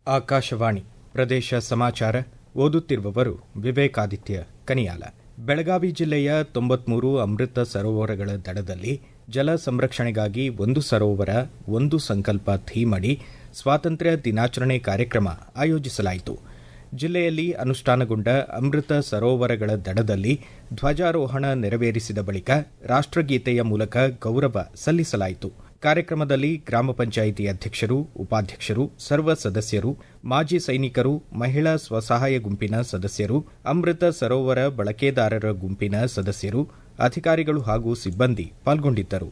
ಆಕಾಶವಾಣಿ ಪ್ರದೇಶ ಸಮಾಚಾರ ಓದುತ್ತಿರುವವರು ವಿವೇಕಾದಿತ್ಯ ಕನಿಯಾಲ ಬೆಳಗಾವಿ ಜಿಲ್ಲೆಯ ತೊಂಬತ್ಮೂರು ಅಮೃತ ಸರೋವರಗಳ ದಡದಲ್ಲಿ ಜಲ ಸಂರಕ್ಷಣೆಗಾಗಿ ಒಂದು ಸರೋವರ ಒಂದು ಸಂಕಲ್ಪ ಥೀಮ್ ಅಡಿ ಸ್ವಾತಂತ್ರ್ಯ ದಿನಾಚರಣೆ ಕಾರ್ಯಕ್ರಮ ಆಯೋಜಿಸಲಾಯಿತು ಜಿಲ್ಲೆಯಲ್ಲಿ ಅನುಷ್ಠಾನಗೊಂಡ ಅಮೃತ ಸರೋವರಗಳ ದಡದಲ್ಲಿ ಧ್ವಜಾರೋಹಣ ನೆರವೇರಿಸಿದ ಬಳಿಕ ರಾಷ್ಟಗೀತೆಯ ಮೂಲಕ ಗೌರವ ಸಲ್ಲಿಸಲಾಯಿತು ಕಾರ್ಯಕ್ರಮದಲ್ಲಿ ಗ್ರಾಮ ಪಂಚಾಯಿತಿ ಅಧ್ಯಕ್ಷರು ಉಪಾಧ್ಯಕ್ಷರು ಸರ್ವ ಸದಸ್ಯರು ಮಾಜಿ ಸೈನಿಕರು ಮಹಿಳಾ ಸ್ವಸಹಾಯ ಗುಂಪಿನ ಸದಸ್ಯರು ಅಮೃತ ಸರೋವರ ಬಳಕೆದಾರರ ಗುಂಪಿನ ಸದಸ್ಯರು ಅಧಿಕಾರಿಗಳು ಹಾಗೂ ಸಿಬ್ಬಂದಿ ಪಾಲ್ಗೊಂಡಿದ್ದರು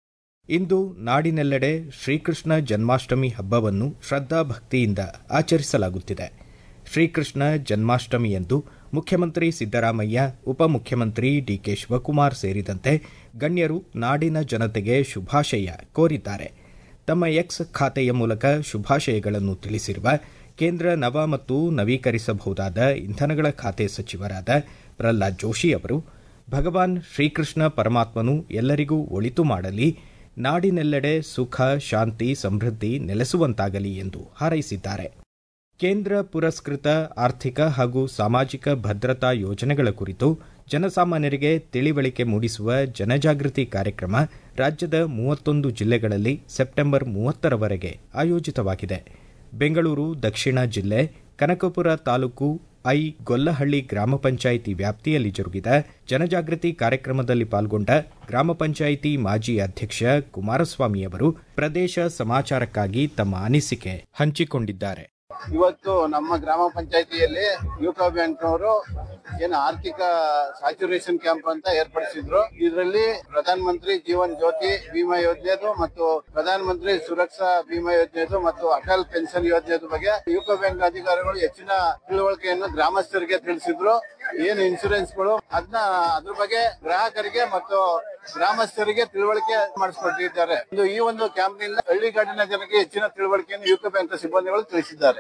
ಇಂದು ನಾಡಿನೆಲ್ಲೆಡೆ ಶ್ರೀಕೃಷ್ಣ ಜನ್ಮಾಷ್ಟಮಿ ಹಬ್ಬವನ್ನು ಶ್ರದ್ದಾಭಕ್ತಿಯಿಂದ ಆಚರಿಸಲಾಗುತ್ತಿದೆ ಶ್ರೀಕೃಷ್ಣ ಜನ್ಮಾಷ್ಟಮಿಯಂದು ಮುಖ್ಯಮಂತ್ರಿ ಸಿದ್ದರಾಮಯ್ಯ ಉಪಮುಖ್ಯಮಂತ್ರಿ ಡಿಕೆ ಶಿವಕುಮಾರ್ ಸೇರಿದಂತೆ ಗಣ್ಯರು ನಾಡಿನ ಜನತೆಗೆ ಶುಭಾಶಯ ಕೋರಿದ್ದಾರೆ ತಮ್ಮ ಎಕ್ಸ್ ಖಾತೆಯ ಮೂಲಕ ಶುಭಾಶಯಗಳನ್ನು ತಿಳಿಸಿರುವ ಕೇಂದ್ರ ನವ ಮತ್ತು ನವೀಕರಿಸಬಹುದಾದ ಇಂಧನಗಳ ಖಾತೆ ಸಚಿವರಾದ ಪ್ರಹ್ಲಾದ್ ಜೋಶಿ ಅವರು ಭಗವಾನ್ ಶ್ರೀಕೃಷ್ಣ ಪರಮಾತ್ಮನು ಎಲ್ಲರಿಗೂ ಒಳಿತು ಮಾಡಲಿ ನಾಡಿನೆಲ್ಲೆಡೆ ಸುಖ ಶಾಂತಿ ಸಮೃದ್ಧಿ ನೆಲೆಸುವಂತಾಗಲಿ ಎಂದು ಹಾರೈಸಿದ್ದಾರೆ ಕೇಂದ್ರ ಪುರಸ್ಕೃತ ಆರ್ಥಿಕ ಹಾಗೂ ಸಾಮಾಜಿಕ ಭದ್ರತಾ ಯೋಜನೆಗಳ ಕುರಿತು ಜನಸಾಮಾನ್ಯರಿಗೆ ತಿಳಿವಳಿಕೆ ಮೂಡಿಸುವ ಜನಜಾಗೃತಿ ಕಾರ್ಯಕ್ರಮ ರಾಜ್ಯದ ಮೂವತ್ತೊಂದು ಜಿಲ್ಲೆಗಳಲ್ಲಿ ಸೆಪ್ಟೆಂಬರ್ ಮೂವತ್ತರವರೆಗೆ ಆಯೋಜಿತವಾಗಿದೆ ಬೆಂಗಳೂರು ದಕ್ಷಿಣ ಜಿಲ್ಲೆ ಕನಕಪುರ ತಾಲೂಕು ಐ ಗೊಲ್ಲಹಳ್ಳಿ ಗ್ರಾಮ ಪಂಚಾಯಿತಿ ವ್ಯಾಪ್ತಿಯಲ್ಲಿ ಜರುಗಿದ ಜನಜಾಗೃತಿ ಕಾರ್ಯಕ್ರಮದಲ್ಲಿ ಪಾಲ್ಗೊಂಡ ಗ್ರಾಮ ಪಂಚಾಯಿತಿ ಮಾಜಿ ಅಧ್ಯಕ್ಷ ಕುಮಾರಸ್ವಾಮಿಯವರು ಪ್ರದೇಶ ಸಮಾಚಾರಕ್ಕಾಗಿ ತಮ್ಮ ಅನಿಸಿಕೆ ಹಂಚಿಕೊಂಡಿದ್ದಾರೆ ಇವತ್ತು ನಮ್ಮ ಗ್ರಾಮ ಪಂಚಾಯತಿಯಲ್ಲಿ ಯುಕೋ ಬ್ಯಾಂಕ್ನವರು ಏನು ಆರ್ಥಿಕ ಸ್ಯಾಚುರೇಷನ್ ಕ್ಯಾಂಪ್ ಅಂತ ಏರ್ಪಡಿಸಿದ್ರು ಇದರಲ್ಲಿ ಪ್ರಧಾನ ಮಂತ್ರಿ ಜೀವನ್ ಜ್ಯೋತಿ ವಿಮಾ ಯೋಜನೆದು ಮತ್ತು ಪ್ರಧಾನ ಮಂತ್ರಿ ಸುರಕ್ಷಾ ವಿಮಾ ಯೋಜನೆದು ಮತ್ತು ಅಟಲ್ ಪೆನ್ಷನ್ ಯೋಜನೆದ ಬಗ್ಗೆ ಯುಕೋ ಬ್ಯಾಂಕ್ ಅಧಿಕಾರಿಗಳು ಹೆಚ್ಚಿನ ತಿಳುವಳಿಕೆಯನ್ನು ಗ್ರಾಮಸ್ಥರಿಗೆ ತಿಳಿಸಿದ್ರು ಏನು ಇನ್ಸೂರೆನ್ಸ್ಗಳು ಅದನ್ನ ಅದ್ರ ಬಗ್ಗೆ ಗ್ರಾಹಕರಿಗೆ ಮತ್ತು ಗ್ರಾಮಸ್ಥರಿಗೆ ತಿಳುವಳಿಕೆ ಮಾಡಿಸ್ಕೊಟ್ಟಿದ್ದಾರೆ ಇದು ಈ ಒಂದು ಕ್ಯಾಂಪ್ ನಿಂದ ಹಳ್ಳಿಗಾಡಿನ ಜನಕ್ಕೆ ಹೆಚ್ಚಿನ ತಿಳುವಳಿಕೆಯನ್ನು ಯುಕೋ ಬ್ಯಾಂಕ್ ಸಿಬ್ಬಂದಿಗಳು ತಿಳಿಸಿದ್ದಾರೆ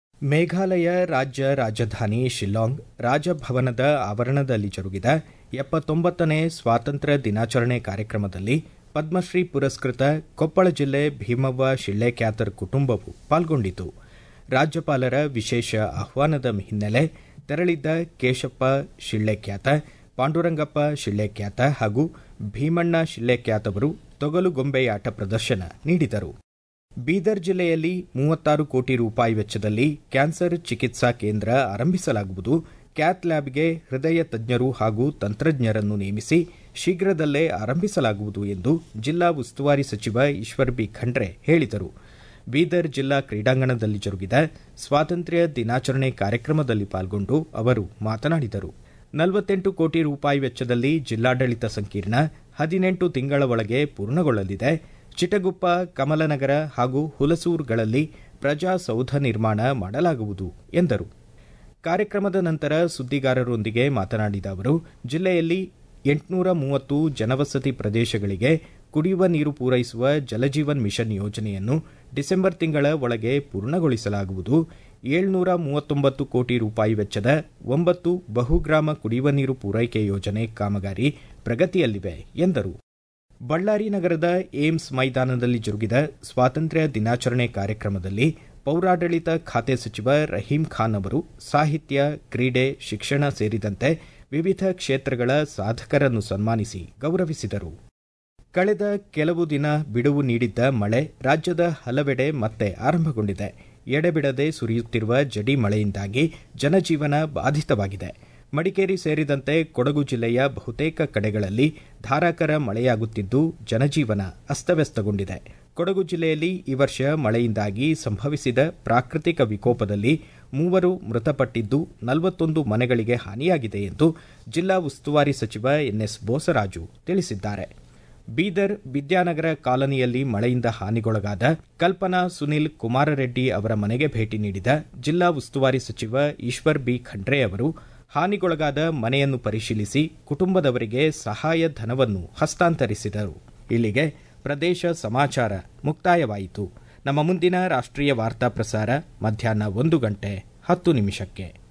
ಮೇಘಾಲಯ ರಾಜ್ಯ ರಾಜಧಾನಿ ಶಿಲ್ಲಾಂಗ್ ರಾಜಭವನದ ಆವರಣದಲ್ಲಿ ಜರುಗಿದ ಎಪ್ಪತ್ತೊಂಬತ್ತನೇ ಸ್ವಾತಂತ್ರ್ಯ ದಿನಾಚರಣೆ ಕಾರ್ಯಕ್ರಮದಲ್ಲಿ ಪದ್ಮಶ್ರೀ ಪುರಸ್ಕೃತ ಕೊಪ್ಪಳ ಜಿಲ್ಲೆ ಭೀಮವ್ವ ಶಿಳ್ಳೆಕ್ಯಾತರ್ ಕುಟುಂಬವು ಪಾಲ್ಗೊಂಡಿತು ರಾಜ್ಯಪಾಲರ ವಿಶೇಷ ಆಹ್ವಾನದ ಹಿನ್ನೆಲೆ ತೆರಳಿದ್ದ ಕೇಶಪ್ಪ ಶಿಳ್ಳೆಕ್ಯಾತ ಪಾಂಡುರಂಗಪ್ಪ ಶಿಳ್ಳೆಕ್ಯಾತ ಹಾಗೂ ಭೀಮಣ್ಣ ಶಿಳ್ಳೆಕ್ಯಾತ್ ಅವರು ತೊಗಲು ಗೊಂಬೆಯಾಟ ಪ್ರದರ್ಶನ ನೀಡಿದರು ಬೀದರ್ ಜಿಲ್ಲೆಯಲ್ಲಿ ಮೂವತ್ತಾರು ಕೋಟಿ ರೂಪಾಯಿ ವೆಚ್ಚದಲ್ಲಿ ಕ್ಯಾನ್ಸರ್ ಚಿಕಿತ್ಸಾ ಕೇಂದ್ರ ಆರಂಭಿಸಲಾಗುವುದು ಕ್ಯಾತ್ ಲ್ಯಾಬ್ಗೆ ಹೃದಯ ತಜ್ಞರು ಹಾಗೂ ತಂತ್ರಜ್ಞರನ್ನು ನೇಮಿಸಿ ಶೀಘ್ರದಲ್ಲೇ ಆರಂಭಿಸಲಾಗುವುದು ಎಂದು ಜಿಲ್ಲಾ ಉಸ್ತುವಾರಿ ಸಚಿವ ಈಶ್ವರ್ ಬಿ ಖಂಡ್ರೆ ಹೇಳಿದರು ಬೀದರ್ ಜಿಲ್ಲಾ ಕ್ರೀಡಾಂಗಣದಲ್ಲಿ ಜರುಗಿದ ಸ್ವಾತಂತ್ರ್ಯ ದಿನಾಚರಣೆ ಕಾರ್ಯಕ್ರಮದಲ್ಲಿ ಪಾಲ್ಗೊಂಡು ಅವರು ಮಾತನಾಡಿದರು ನಲವತ್ತೆಂಟು ಕೋಟಿ ರೂಪಾಯಿ ವೆಚ್ಚದಲ್ಲಿ ಜಿಲ್ಲಾಡಳಿತ ಸಂಕೀರ್ಣ ಹದಿನೆಂಟು ತಿಂಗಳ ಒಳಗೆ ಪೂರ್ಣಗೊಳ್ಳಲಿದೆ ಚಿಟಗುಪ್ಪ ಕಮಲನಗರ ಹಾಗೂ ಹುಲಸೂರುಗಳಲ್ಲಿ ಪ್ರಜಾಸೌಧ ನಿರ್ಮಾಣ ಮಾಡಲಾಗುವುದು ಎಂದರು ಕಾರ್ಯಕ್ರಮದ ನಂತರ ಸುದ್ದಿಗಾರರೊಂದಿಗೆ ಮಾತನಾಡಿದ ಅವರು ಜಿಲ್ಲೆಯಲ್ಲಿ ಎಂಟುನೂರ ಮೂವತ್ತು ಜನವಸತಿ ಪ್ರದೇಶಗಳಿಗೆ ಕುಡಿಯುವ ನೀರು ಪೂರೈಸುವ ಜಲಜೀವನ್ ಮಿಷನ್ ಯೋಜನೆಯನ್ನು ಡಿಸೆಂಬರ್ ತಿಂಗಳ ಒಳಗೆ ಪೂರ್ಣಗೊಳಿಸಲಾಗುವುದು ಏಳ್ನೂರ ಮೂವತ್ತೊಂಬತ್ತು ಕೋಟಿ ರೂಪಾಯಿ ವೆಚ್ಚದ ಒಂಬತ್ತು ಬಹುಗ್ರಾಮ ಕುಡಿಯುವ ನೀರು ಪೂರೈಕೆ ಯೋಜನೆ ಕಾಮಗಾರಿ ಪ್ರಗತಿಯಲ್ಲಿವೆ ಎಂದರು ಬಳ್ಳಾರಿ ನಗರದ ಏಮ್ಸ್ ಮೈದಾನದಲ್ಲಿ ಜರುಗಿದ ಸ್ವಾತಂತ್ರ್ಯ ದಿನಾಚರಣೆ ಕಾರ್ಯಕ್ರಮದಲ್ಲಿ ಪೌರಾಡಳಿತ ಖಾತೆ ಸಚಿವ ರಹೀಂ ಖಾನ್ ಅವರು ಸಾಹಿತ್ಯ ಕ್ರೀಡೆ ಶಿಕ್ಷಣ ಸೇರಿದಂತೆ ವಿವಿಧ ಕ್ಷೇತ್ರಗಳ ಸಾಧಕರನ್ನು ಸನ್ಮಾನಿಸಿ ಗೌರವಿಸಿದರು ಕಳೆದ ಕೆಲವು ದಿನ ಬಿಡುವು ನೀಡಿದ್ದ ಮಳೆ ರಾಜ್ಯದ ಹಲವೆಡೆ ಮತ್ತೆ ಆರಂಭಗೊಂಡಿದೆ ಎಡೆಬಿಡದೆ ಸುರಿಯುತ್ತಿರುವ ಜಡಿ ಮಳೆಯಿಂದಾಗಿ ಜನಜೀವನ ಬಾಧಿತವಾಗಿದೆ ಮಡಿಕೇರಿ ಸೇರಿದಂತೆ ಕೊಡಗು ಜಿಲ್ಲೆಯ ಬಹುತೇಕ ಕಡೆಗಳಲ್ಲಿ ಧಾರಾಕಾರ ಮಳೆಯಾಗುತ್ತಿದ್ದು ಜನಜೀವನ ಅಸ್ತವ್ಯಸ್ತಗೊಂಡಿದೆ ಕೊಡಗು ಜಿಲ್ಲೆಯಲ್ಲಿ ಈ ವರ್ಷ ಮಳೆಯಿಂದಾಗಿ ಸಂಭವಿಸಿದ ಪ್ರಾಕೃತಿಕ ವಿಕೋಪದಲ್ಲಿ ಮೂವರು ಮೃತಪಟ್ಟಿದ್ದು ನಲವತ್ತೊಂದು ಮನೆಗಳಿಗೆ ಹಾನಿಯಾಗಿದೆ ಎಂದು ಜಿಲ್ಲಾ ಉಸ್ತುವಾರಿ ಸಚಿವ ಎನ್ಎಸ್ ಬೋಸರಾಜು ತಿಳಿಸಿದ್ದಾರೆ ಬೀದರ್ ವಿದ್ಯಾನಗರ ಕಾಲನಿಯಲ್ಲಿ ಮಳೆಯಿಂದ ಹಾನಿಗೊಳಗಾದ ಕಲ್ಪನಾ ಸುನಿಲ್ ಕುಮಾರರೆಡ್ಡಿ ಅವರ ಮನೆಗೆ ಭೇಟಿ ನೀಡಿದ ಜಿಲ್ಲಾ ಉಸ್ತುವಾರಿ ಸಚಿವ ಈಶ್ವರ್ ಬಿ ಖಂಡ್ರೆ ಅವರು ಹಾನಿಗೊಳಗಾದ ಮನೆಯನ್ನು ಪರಿಶೀಲಿಸಿ ಕುಟುಂಬದವರಿಗೆ ಸಹಾಯ ಧನವನ್ನು ಹಸ್ತಾಂತರಿಸಿದರು ಇಲ್ಲಿಗೆ ಪ್ರದೇಶ ಸಮಾಚಾರ ಮುಕ್ತಾಯವಾಯಿತು ನಮ್ಮ ಮುಂದಿನ ರಾಷ್ಟ್ರೀಯ ವಾರ್ತಾ ಪ್ರಸಾರ ಮಧ್ಯಾಹ್ನ ಒಂದು ಗಂಟೆ ಹತ್ತು ನಿಮಿಷಕ್ಕೆ